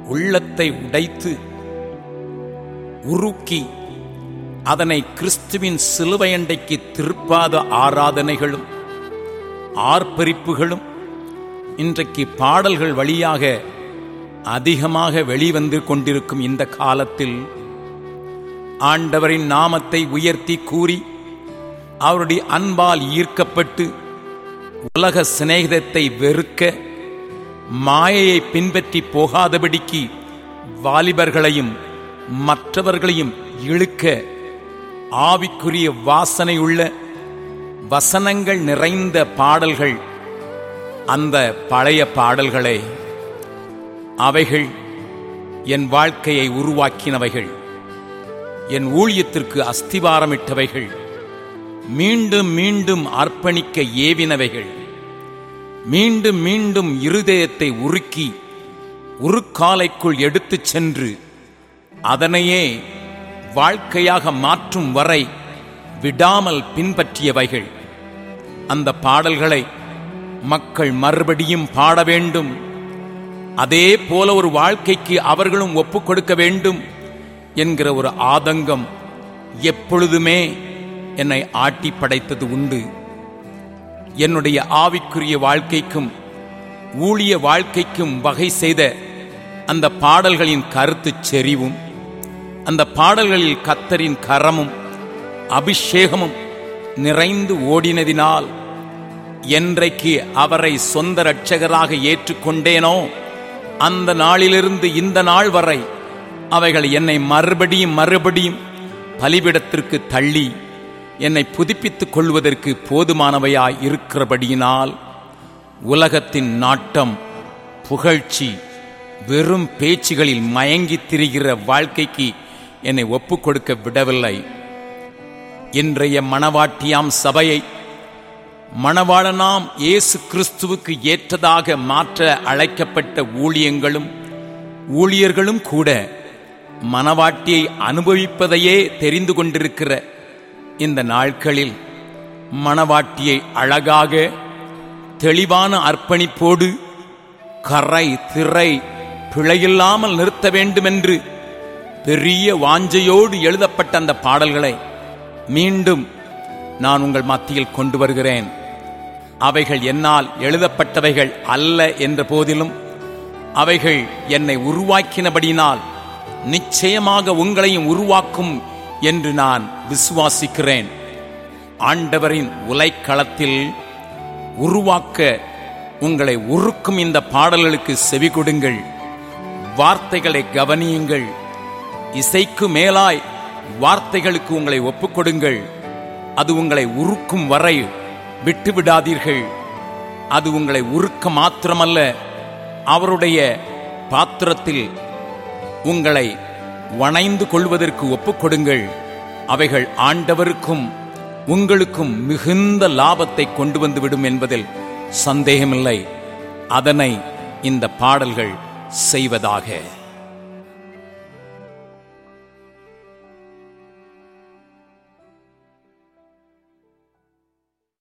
உள்ளத்தை உடைத்து உருக்கி அதனை கிறிஸ்துவின் சிலுவையண்டைக்கு திருப்பாத ஆராதனைகளும் ஆர்ப்பரிப்புகளும் இன்றைக்கு பாடல்கள் வழியாக அதிகமாக வெளிவந்து கொண்டிருக்கும் இந்த காலத்தில் ஆண்டவரின் நாமத்தை உயர்த்தி கூறி அவருடைய அன்பால் ஈர்க்கப்பட்டு உலக சிநேகிதத்தை வெறுக்க மாயையை பின்பற்றி போகாதபடிக்கு வாலிபர்களையும் மற்றவர்களையும் இழுக்க ஆவிக்குரிய வாசனையுள்ள வசனங்கள் நிறைந்த பாடல்கள் அந்த பழைய பாடல்களே அவைகள் என் வாழ்க்கையை உருவாக்கினவைகள் என் ஊழியத்திற்கு அஸ்திவாரமிட்டவைகள் மீண்டும் மீண்டும் அர்ப்பணிக்க ஏவினவைகள் மீண்டும் மீண்டும் இருதயத்தை உருக்கி உருக்காலைக்குள் எடுத்துச் சென்று அதனையே வாழ்க்கையாக மாற்றும் வரை விடாமல் பின்பற்றியவைகள் அந்த பாடல்களை மக்கள் மறுபடியும் பாட வேண்டும் அதே போல ஒரு வாழ்க்கைக்கு அவர்களும் ஒப்புக் கொடுக்க வேண்டும் என்கிற ஒரு ஆதங்கம் எப்பொழுதுமே என்னை ஆட்டி படைத்தது உண்டு என்னுடைய ஆவிக்குரிய வாழ்க்கைக்கும் ஊழிய வாழ்க்கைக்கும் வகை செய்த அந்த பாடல்களின் கருத்து செறிவும் அந்த பாடல்களில் கத்தரின் கரமும் அபிஷேகமும் நிறைந்து ஓடினதினால் என்றைக்கு அவரை சொந்த இரட்சகராக ஏற்றுக்கொண்டேனோ அந்த நாளிலிருந்து இந்த நாள் வரை அவைகள் என்னை மறுபடியும் மறுபடியும் பலிபிடத்திற்கு தள்ளி என்னை புதுப்பித்துக் கொள்வதற்கு போதுமானவையாய் இருக்கிறபடியினால் உலகத்தின் நாட்டம் புகழ்ச்சி வெறும் பேச்சுகளில் மயங்கித் திரிகிற வாழ்க்கைக்கு என்னை ஒப்புக் கொடுக்க விடவில்லை இன்றைய மணவாட்டியாம் சபையை மணவாளனாம் இயேசு கிறிஸ்துவுக்கு ஏற்றதாக மாற்ற அழைக்கப்பட்ட ஊழியங்களும் ஊழியர்களும் கூட மணவாட்டியை அனுபவிப்பதையே தெரிந்து கொண்டிருக்கிற இந்த நாட்களில் மணவாட்டியை அழகாக தெளிவான அர்ப்பணிப்போடு கரை திரை பிழையில்லாமல் நிறுத்த வேண்டுமென்று பெரிய வாஞ்சையோடு எழுதப்பட்ட அந்த பாடல்களை மீண்டும் நான் உங்கள் மத்தியில் கொண்டு வருகிறேன் அவைகள் என்னால் எழுதப்பட்டவைகள் அல்ல என்ற போதிலும் அவைகள் என்னை உருவாக்கினபடியினால் நிச்சயமாக உங்களையும் உருவாக்கும் என்று நான் விசுவாசிக்கிறேன் ஆண்டவரின் உலைக்களத்தில் உருவாக்க உங்களை உருக்கும் இந்த பாடல்களுக்கு செவி கொடுங்கள் வார்த்தைகளை கவனியுங்கள் இசைக்கு மேலாய் வார்த்தைகளுக்கு உங்களை ஒப்புக்கொடுங்கள் அது உங்களை உருக்கும் வரை விட்டுவிடாதீர்கள் அது உங்களை உருக்க மாத்திரமல்ல அவருடைய பாத்திரத்தில் உங்களை வணைந்து கொள்வதற்கு ஒப்புக்கொடுங்கள் அவைகள் ஆண்டவருக்கும் உங்களுக்கும் மிகுந்த லாபத்தை கொண்டு வந்துவிடும் என்பதில் சந்தேகமில்லை அதனை இந்த பாடல்கள் செய்வதாக